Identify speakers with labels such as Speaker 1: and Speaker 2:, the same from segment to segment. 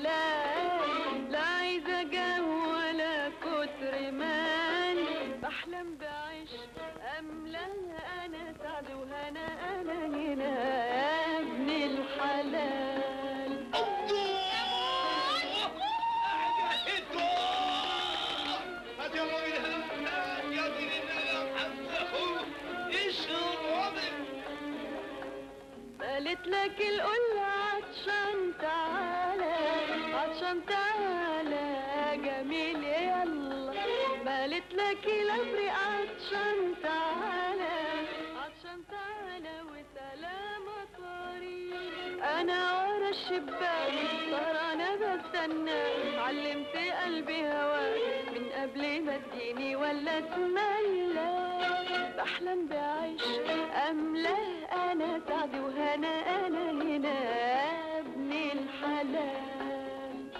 Speaker 1: الحلال لا عايزة جو ولا كتر مال بحلم بعيش أملا أنا سعد وهنا أنا هنا يا ابن الحلال
Speaker 2: هات يا راجل هات يا دين الله محمد اخوه ايش الوضع
Speaker 1: قالت لك القلة عطشان تعالى عطشان تعالى يا جميل يلا قالت لك الابرق عطشان تعالى عطشان تعالى وسلامة طريق انا ورا الشباك سهرانة بستنى علمت قلبي هواك من قبل ما تجيني ولا تملى بحلم بعيش أملا أنا سعد وهنا أنا هنا يا ابن الحلال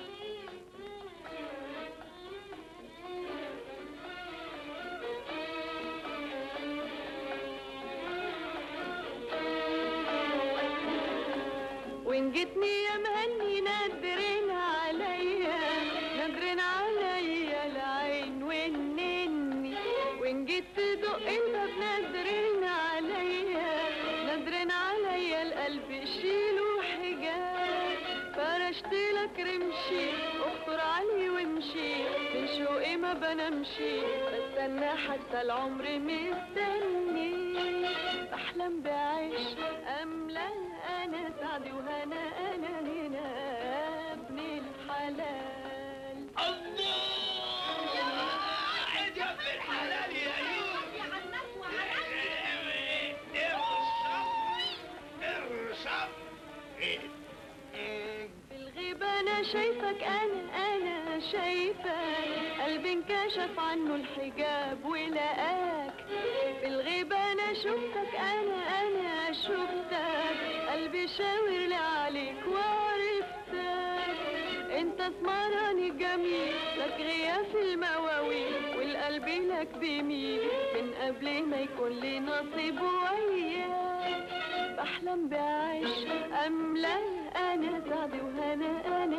Speaker 1: وإن جيتني يا مهني نادرين عليا نادرين عليا العين والنني وإن جيت تدق الباب نادرين عليا نادرين عليا القلب شيلوا حجاب فرشت لك رمشي اخطر علي وامشي من شوقي ما بنمشي بستنى حتى العمر مستني بحلم بعيش أملا أنا سعدي وهنا أنا هنا يا ابن الحلال
Speaker 2: الله عيد يا ابن الحلال يا يوسف ارشف ارشف
Speaker 1: في الغيبة أنا شايفك أنا أنا شايفك قلبي انكشف عنه الحجاب ولقاك في الغيبة أنا شفتك أنا أنا شفتك قلبي شاور لي عليك وعرفتك انت اسمراني جميل لك غياث المواويل والقلب لك بيميل من قبل ما يكون لي نصيب وياك بحلم بعيش أملا أنا سعد وهنا أنا